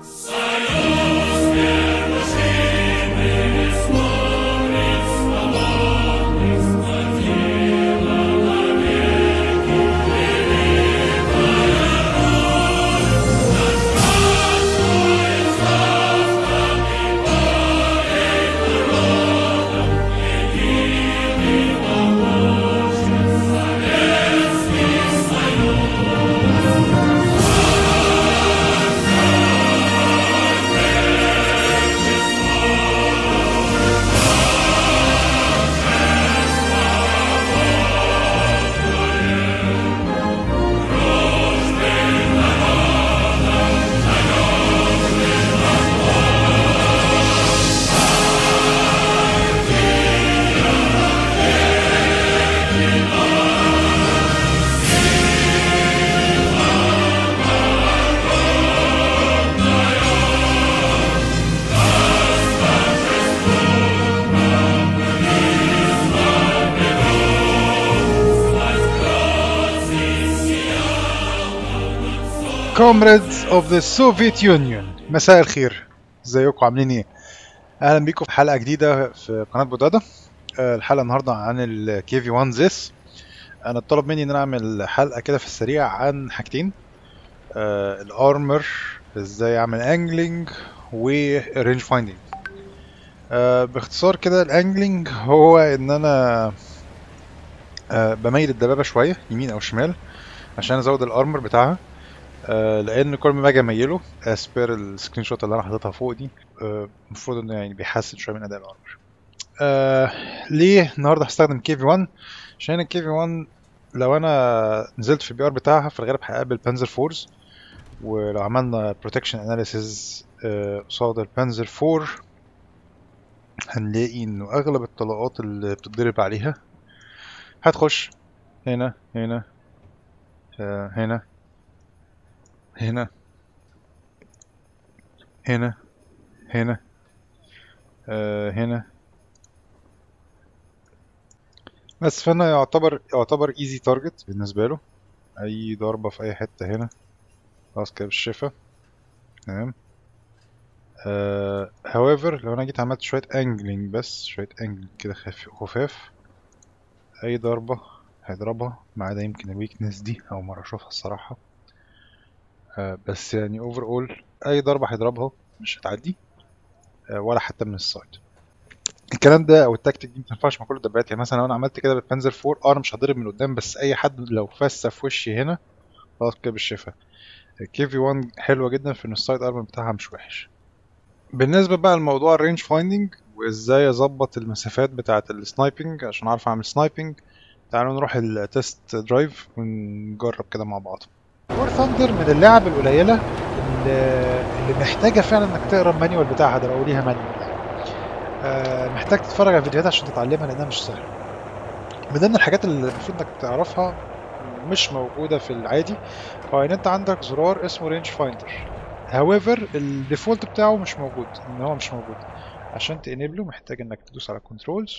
Comrades of the Soviet Union مساء الخير ازيكم عاملين ايه اهلا بيكم في حلقه جديده في قناه بودادا آه، الحلقه النهارده عن الكي في 1 زيس انا اتطلب مني ان انا اعمل حلقه كده في السريع عن حاجتين آه، الارمر ازاي اعمل انجلينج ورينج فايندينج باختصار كده الانجلينج هو ان انا آه، بميل الدبابه شويه يمين او شمال عشان ازود الارمر بتاعها آه، لان كل ما باجي اميله as per السكرين شوت اللي انا حاططها فوق دي آه، المفروض انه يعني بيحسن شويه من اداء الارمر آه ليه النهارده هستخدم كي في 1 عشان الكي في 1 لو انا نزلت في البي ار بتاعها في الغالب هقابل بانزر فورز ولو عملنا بروتكشن اناليسيز قصاد البانزر 4 هنلاقي انه اغلب الطلقات اللي بتتضرب عليها هتخش هنا هنا آه، هنا هنا هنا هنا آه هنا بس فانا يعتبر يعتبر ايزي تارجت بالنسبه له اي ضربه في اي حته هنا خلاص كده بالشفا تمام آه however لو انا جيت عملت شويه انجلينج بس شويه انجلينج كده خف- خفاف اي ضربه هيضربها ما عدا يمكن الويكنس دي او مره اشوفها الصراحه آه، بس يعني اوفر اول اي ضربه هيضربها مش هتعدي آه، ولا حتى من السايد الكلام ده او التكتيك دي ما تنفعش مع كل الدبابات يعني مثلا لو انا عملت كده بالبانزر 4 اه انا مش هضرب من قدام بس اي حد لو فسه في وشي هنا خلاص كده بالشفا الكي في 1 حلوه جدا في ان السايد ارمر بتاعها مش وحش بالنسبه بقى لموضوع الرينج فايندينج وازاي اظبط المسافات بتاعه السنايبنج عشان اعرف اعمل سنايبنج تعالوا نروح التست درايف ونجرب كده مع بعض وور ثاندر من اللعب القليله اللي اللي محتاجه فعلا انك تقرا المانيوال بتاعها ده لو ليها مانيوال آه، محتاج تتفرج على فيديوهات عشان تتعلمها لانها مش سهله من ضمن الحاجات اللي المفروض انك تعرفها مش موجوده في العادي هو ان انت عندك زرار اسمه رينج فايندر هاويفر الديفولت بتاعه مش موجود ان هو مش موجود عشان تانيبله محتاج انك تدوس على كنترولز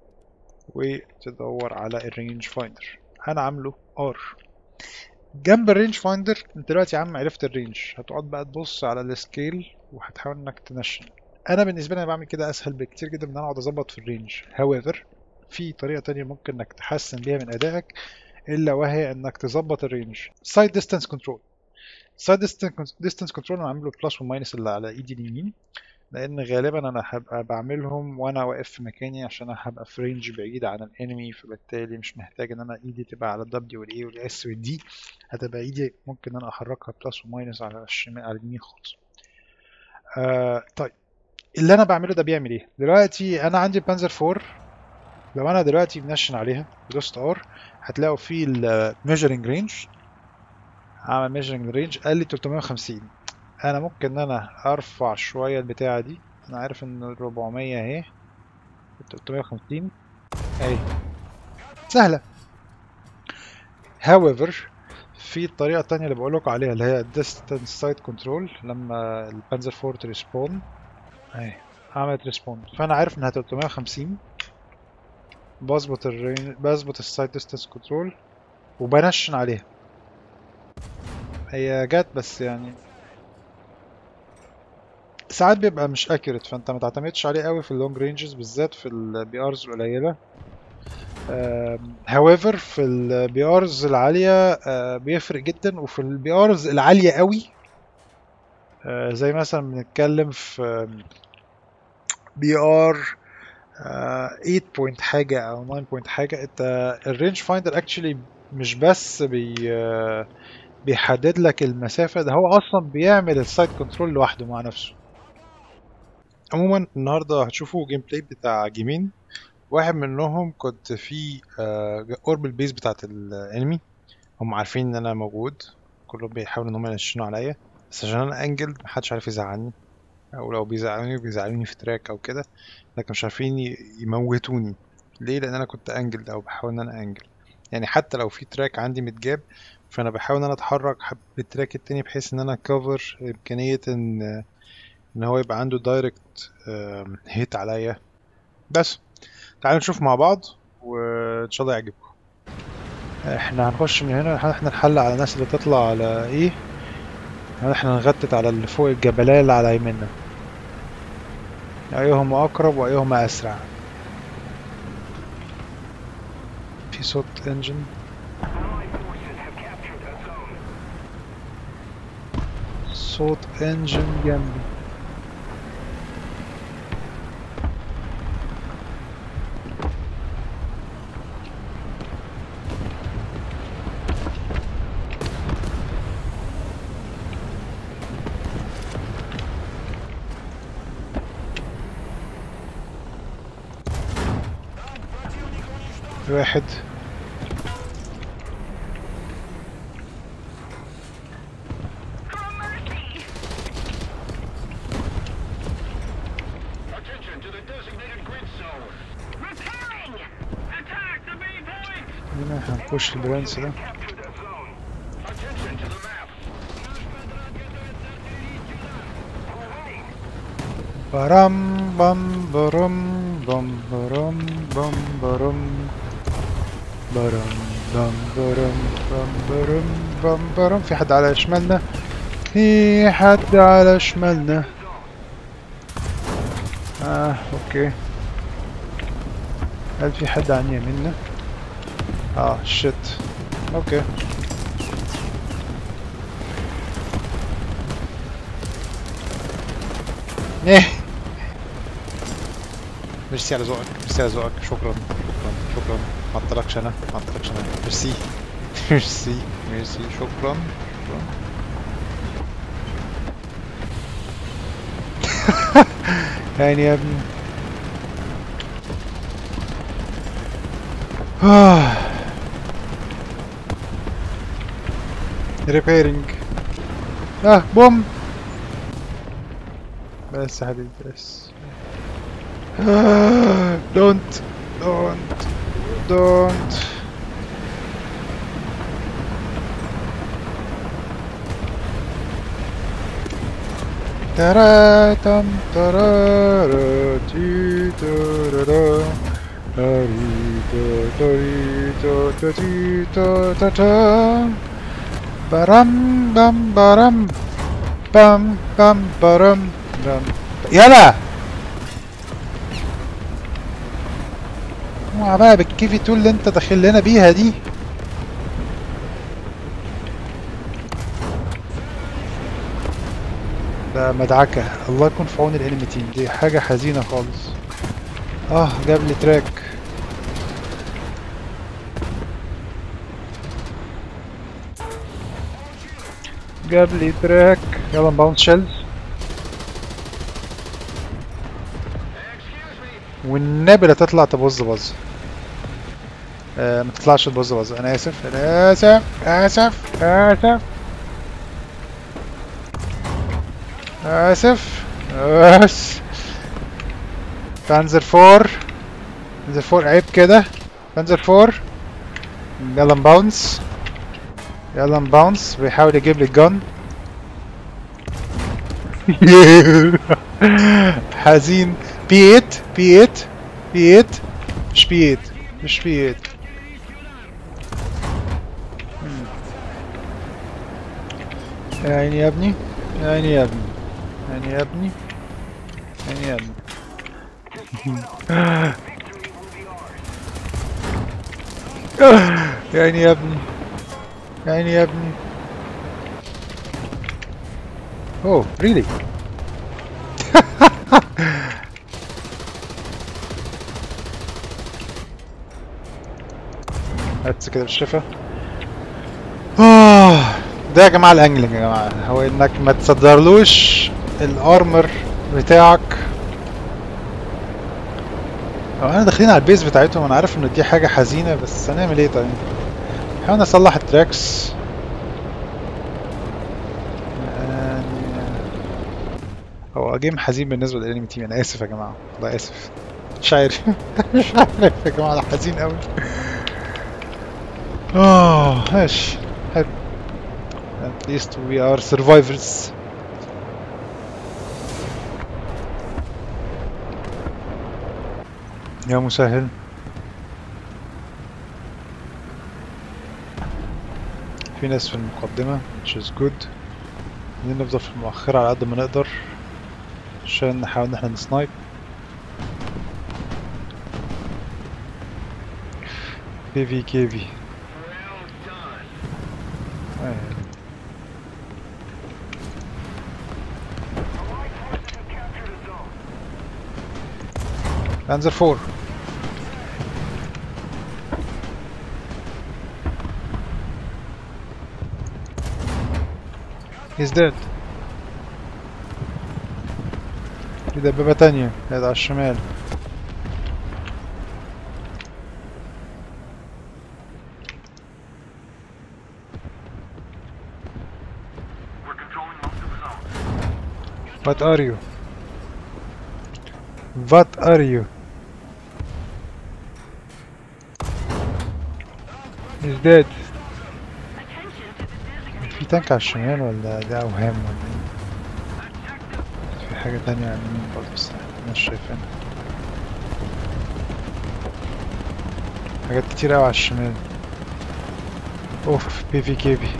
وتدور على الرينج فايندر انا عامله ار جنب الرينج فايندر انت دلوقتي يا عم عرفت الرينج هتقعد بقى تبص على السكيل وهتحاول انك تنشن انا بالنسبه لي انا بعمل كده اسهل بكتير جدا من ان انا اقعد اظبط في الرينج هاويفر في طريقه تانية ممكن انك تحسن بيها من ادائك الا وهي انك تظبط الرينج سايد ديستانس كنترول سايد ديستانس كنترول انا عامله بلس وماينس اللي على ايدي اليمين لان غالبا انا هبقى بعملهم وانا واقف في مكاني عشان انا هبقى في رينج بعيد عن الانمي فبالتالي مش محتاج ان انا ايدي تبقى على الدبليو والاي والاس والدي هتبقى ايدي ممكن ان انا احركها بلس وماينس على الشمال على اليمين خالص آه طيب اللي انا بعمله ده بيعمل ايه دلوقتي انا عندي بانزر 4 لو انا دلوقتي منشن عليها دوست ار هتلاقوا في الميجرنج رينج عمل ميجرنج رينج قال لي 350 انا ممكن ان انا ارفع شويه البتاعه دي انا عارف ان 400 اهي 350 اهي سهله however في الطريقه التانية اللي بقول لكم عليها اللي هي distance side control لما البانزر 4 تريسبون اهي عملت ريسبون فانا عارف انها 350 بظبط الرين بظبط السايد ديستانس كنترول وبنشن عليها هي جت بس يعني ساعات بيبقى مش اكيوريت فانت ما تعتمدش عليه قوي في اللونج رينجز بالذات في البي ارز القليله هاويفر في البي ارز العاليه آه، بيفرق جدا وفي البي ارز العاليه قوي آه، زي مثلا بنتكلم في بي ار 8 بوينت حاجه او 9 بوينت حاجه انت الرينج فايندر اكشلي مش بس بي آه، بيحدد لك المسافه ده هو اصلا بيعمل السايد كنترول لوحده مع نفسه عموما النهارده هتشوفوا جيم بلاي بتاع جيمين واحد منهم كنت في قرب البيز بتاعت الانمي هم عارفين ان انا موجود كلهم بيحاولوا ان هم ينشنوا عليا بس عشان انا انجل محدش عارف يزعلني او لو بيزعلوني بيزعلوني في تراك او كده لكن مش عارفين ي- يموتوني ليه لان انا كنت انجل او بحاول ان انا انجل يعني حتى لو في تراك عندي متجاب فانا بحاول ان انا اتحرك حب التراك التاني بحيث ان انا كفر امكانية ان ان هو يبقى عنده دايركت هيت عليا بس تعالوا نشوف مع بعض وان شاء الله يعجبكم احنا هنخش من هنا احنا نحل على الناس اللي تطلع على ايه احنا نغتت على اللي فوق الجبلية اللي على يمنا ايهما اقرب وايهما اسرع في صوت انجن صوت انجن جنبي واحد Attention to the designated grid zone. Repairing! Attack the main point! هنا هنخش البرنس ده Capture that zone. Attention to the map. Alright. برم بم برم بم برم بم برم برم بم برم بم برم بم برم في حد على شمالنا في حد على شمالنا اه اوكي هل في حد عن يميننا اه شت اوكي ايه ميرسي على ذوقك ميرسي على ذوقك شكرا شكرا شكرا ما عطلكش انا ما عطلكش انا ميرسي ميرسي ميرسي شكرا شكرا يعني يا ابني ريبيرنج اه بوم بس يا حبيبي بس دونت دونت دونت ترى تم ترى تي ترى تريتو تريتو تريتو تتا برم بم برم بم بم برم بم يلا اوعى بقى بالكيفي تول اللي انت داخل لنا بيها دي ده مدعكة الله يكون في عون الانمي تيم دي حاجة حزينة خالص اه جاب لي تراك جاب لي تراك يلا نباونس شيلز والنبي لا تطلع تبوظ بظ آه ما تطلعش تبوظ بظ انا اسف انا اسف اسف اسف اسف بس بانزر فور بانزر فور عيب كده بانزر فور يلا نباونس يلا نباونس بيحاول يجيب لي الجن حزين بي 8 بي 8 بي 8 مش بي 8 مش بي 8 يا عيني يا ابني يا عيني يا ابني يا عيني يا ابني يعني يا ابني يعني يا ابني يعني يا ابني اوه ريلي بس كده بالشفا آه ده يا جماعة الانجلينج يا جماعة هو انك ما تصدرلوش الارمر بتاعك هو انا داخلين على البيز بتاعتهم انا عارف ان دي حاجة حزينة بس هنعمل ايه طيب حاول اصلح التراكس يعني هو جيم حزين بالنسبة للانمي تيم انا اسف يا جماعة والله اسف مش عارف مش عارف يا جماعة ده حزين قوي اه ماشي حلو at least we are survivors يا مسهل في ناس في المقدمة which is good عايزين نفضل في المؤخرة على قد ما نقدر عشان نحاول ان احنا نسنايب كي في كي في Well done. Panzer 4 He's dead في دبابة تانية قاعد على الشمال We're controlling most of the zone. What are you? What are you? He's dead في تانك على الشمال ولا ده أوهام ولا ايه؟ في حاجة تانية على اليمين برضه بس احنا مش شايفينها حاجات كتير أوي على الشمال اوف بي في كي بي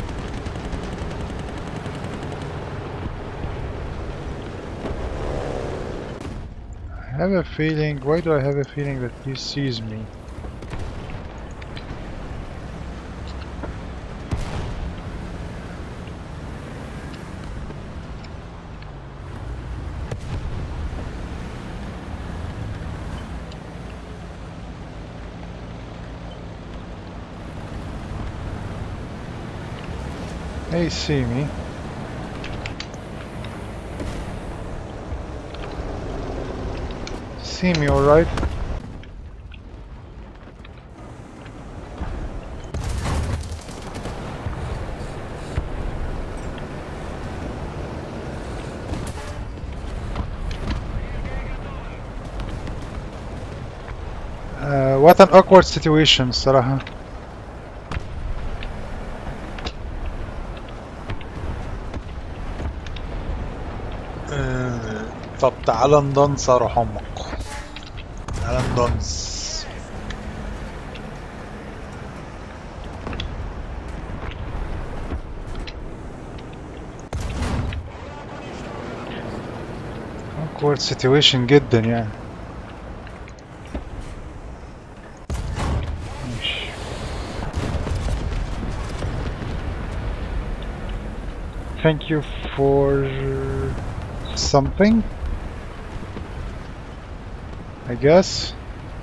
I have a feeling, why do I have a feeling that he sees me? They see me. See me alright? Uh, what an awkward situation الصراحة آه، طب تعالى ندنس اروح امك تعالى ندنس awkward situation جدا يعني ماشي. Thank you for something. I guess.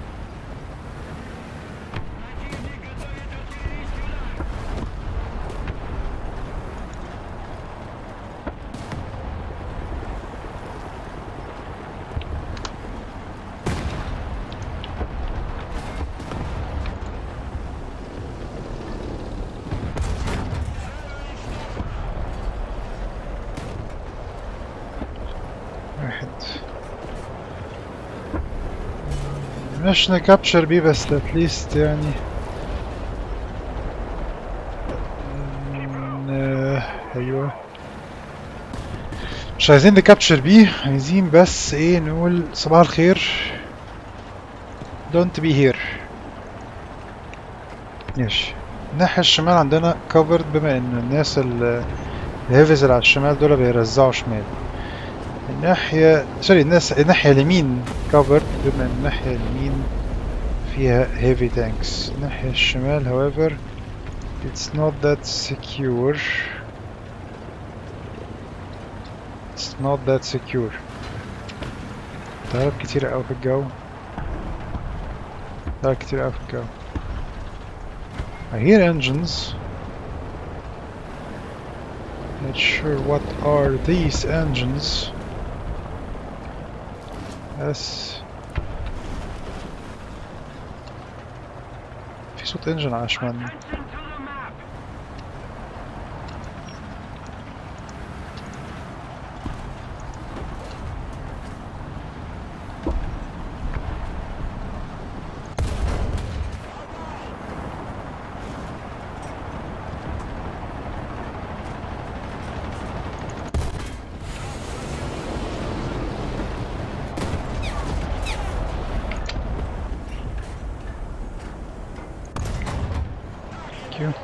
واحد مش نكابتشر بيه بس اتليست يعني مم، آه، ايوه مش عايزين نكابتشر بيه عايزين بس ايه نقول صباح الخير don't be here ماشي الناحية الشمال عندنا covered بما ان الناس ال- الهيفز اللي على الشمال دول بيرزعوا شمال الناحية سوري الناس الناحية اليمين covered بما ان الناحية اليمين فيها heavy tanks الناحية الشمال however it's not that secure it's not that secure طيارات كتيرة أوي في الجو طيارات كتيرة أوي في الجو I hear engines Not sure what are these engines بس في صوت انجن على شمالنا Attention to the map. Thank you.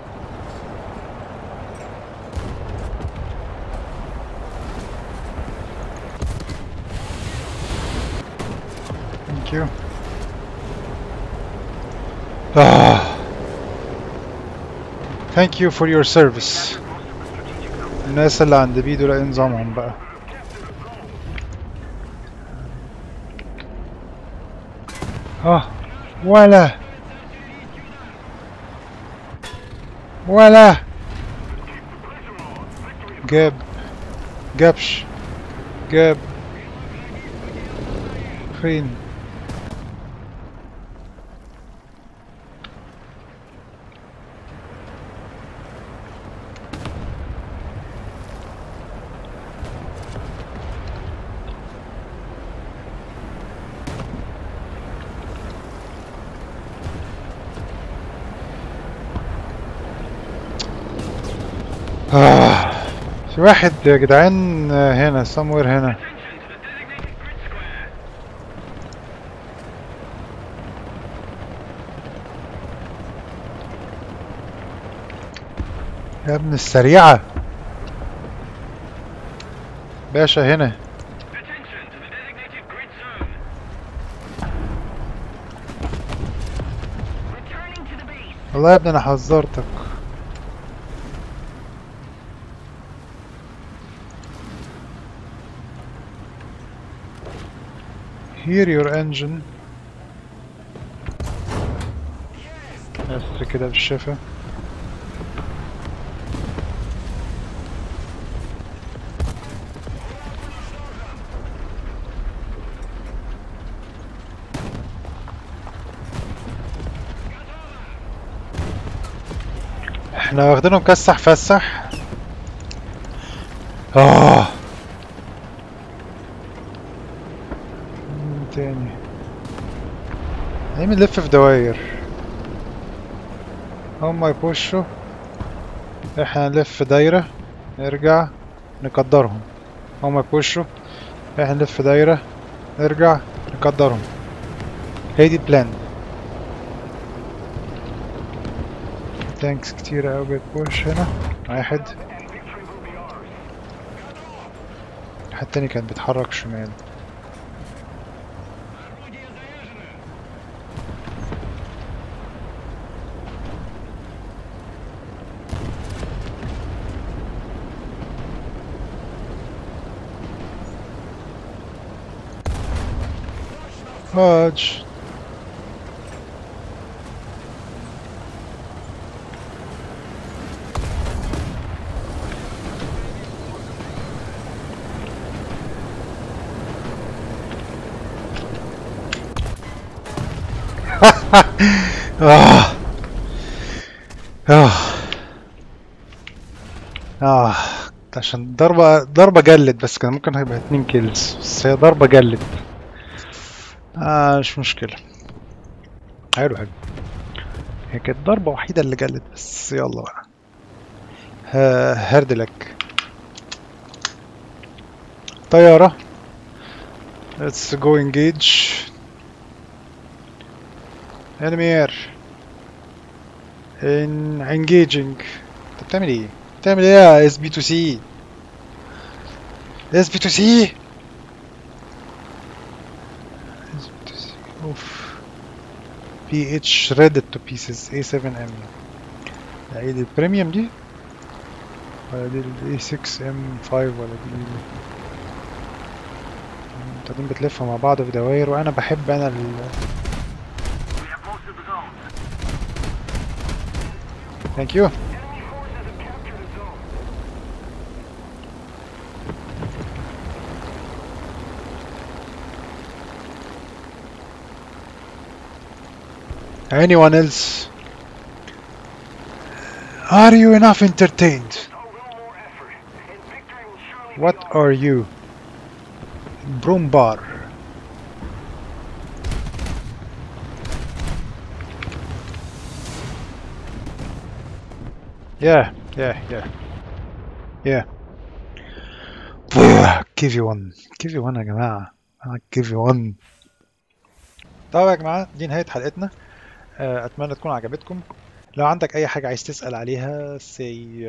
Thank you. Ah. Thank you for your service. الناس اللي عند بي دول ايه نظامهم بقى اه ولا ولا جاب جابش جاب فين آه. في واحد يا جدعان هنا somewhere هنا يا ابن السريعة باشا هنا Attention to the designated grid zone. Returning to the base. والله يا ابني انا حذرتك Hear your engine بس كده بالشفا احنا واخدينهم كسح فسح اه مين تاني هنعمل نلف في دواير هما يبوشوا احنا نلف في دايرة نرجع نقدرهم هما يبوشوا احنا نلف في دايرة نرجع نقدرهم هي دي البلان تانكس كتيرة أوي بتبوش هنا واحد واحد تاني كان بيتحرك شمال فاج آه آه آه عشان ضربة ضربة جلد بس كان ممكن هيبقى اتنين كيلز بس هي ضربة جلد آه مش مشكلة حلو حلو هي كانت ضربة وحيدة اللي جلد بس يلا بقى ها- هردلك طيارة Let's go engage enemy air in engaging انت بتعمل ايه؟ بتعمل ايه يا اس بي تو سي؟ اس بي تو سي PH shredded to pieces A7M ده ايه دي البريميوم دي ولا دي ال A6M5 ولا دي ال- البتاعتين بتلف مع بعض في دواير وانا بحب انا ال... We have posted the zone. ثانك يو Enemy forces have captured the zone. anyone else are you enough entertained A little more effort, and victory will surely be what ours. are you broom bar yeah yeah yeah yeah give you one give you one يا جماعة I'll give you one طيب يا جماعة دي نهاية حلقتنا آه، أتمنى تكون عجبتكم لو عندك أي حاجة عايز تسأل عليها سي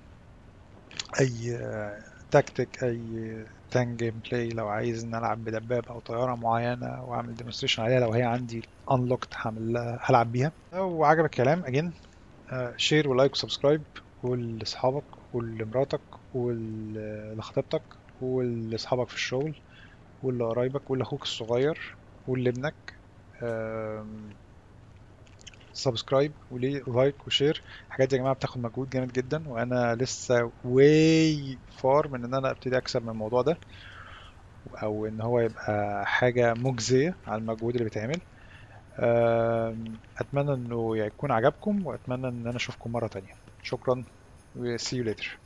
أي تكتيك أي تانك جيم بلاي لو عايز نلعب بدباب أو طيارة معينة وأعمل ديمونستريشن عليها لو هي عندي unlocked هعمل هلعب بيها لو عجبك الكلام أجين شير ولايك وسبسكرايب قول لأصحابك قول لمراتك قول لخطيبتك قول لأصحابك في الشغل قول لقرايبك قول لأخوك الصغير قول لابنك آم، سبسكرايب وليه لايك وشير الحاجات دي يا جماعه بتاخد مجهود جامد جدا وانا لسه واي فار من ان انا ابتدي اكسب من الموضوع ده او ان هو يبقى حاجه مجزيه على المجهود اللي بيتعمل آم، اتمنى انه يكون عجبكم واتمنى ان انا اشوفكم مره تانية شكرا و see you later